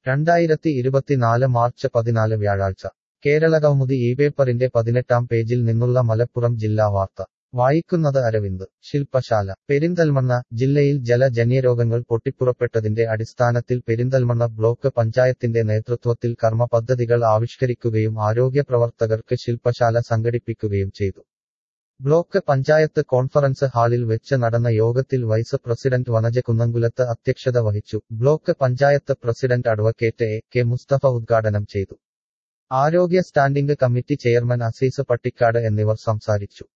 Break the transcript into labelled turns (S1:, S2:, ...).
S1: രണ്ടായിരത്തി ഇരുപത്തിനാല് മാർച്ച് പതിനാല് വ്യാഴാഴ്ച കേരളകൗമുദി ഈ പേപ്പറിന്റെ പതിനെട്ടാം പേജിൽ നിന്നുള്ള മലപ്പുറം ജില്ലാ വാർത്ത വായിക്കുന്നത് അരവിന്ദ് ശില്പശാല പെരിന്തൽമണ്ണ ജില്ലയിൽ ജലജന്യരോഗങ്ങൾ പൊട്ടിപ്പുറപ്പെട്ടതിന്റെ അടിസ്ഥാനത്തിൽ പെരിന്തൽമണ്ണ ബ്ലോക്ക് പഞ്ചായത്തിന്റെ നേതൃത്വത്തിൽ കർമ്മ പദ്ധതികൾ ആവിഷ്കരിക്കുകയും ആരോഗ്യ പ്രവർത്തകർക്ക് ശില്പശാല സംഘടിപ്പിക്കുകയും ചെയ്തു ബ്ലോക്ക് പഞ്ചായത്ത് കോൺഫറൻസ് ഹാളിൽ വെച്ച് നടന്ന യോഗത്തിൽ വൈസ് പ്രസിഡന്റ് വനജ കുന്നംകുലത്ത് അധ്യക്ഷത വഹിച്ചു block panchayat president advocate A K Mustafa ഉദ്ഘാടനം ചെയ്തു ആരോഗ്യ standing committee chairman Azeez Pattikkad എന്നിവർ സംസാരിച്ചു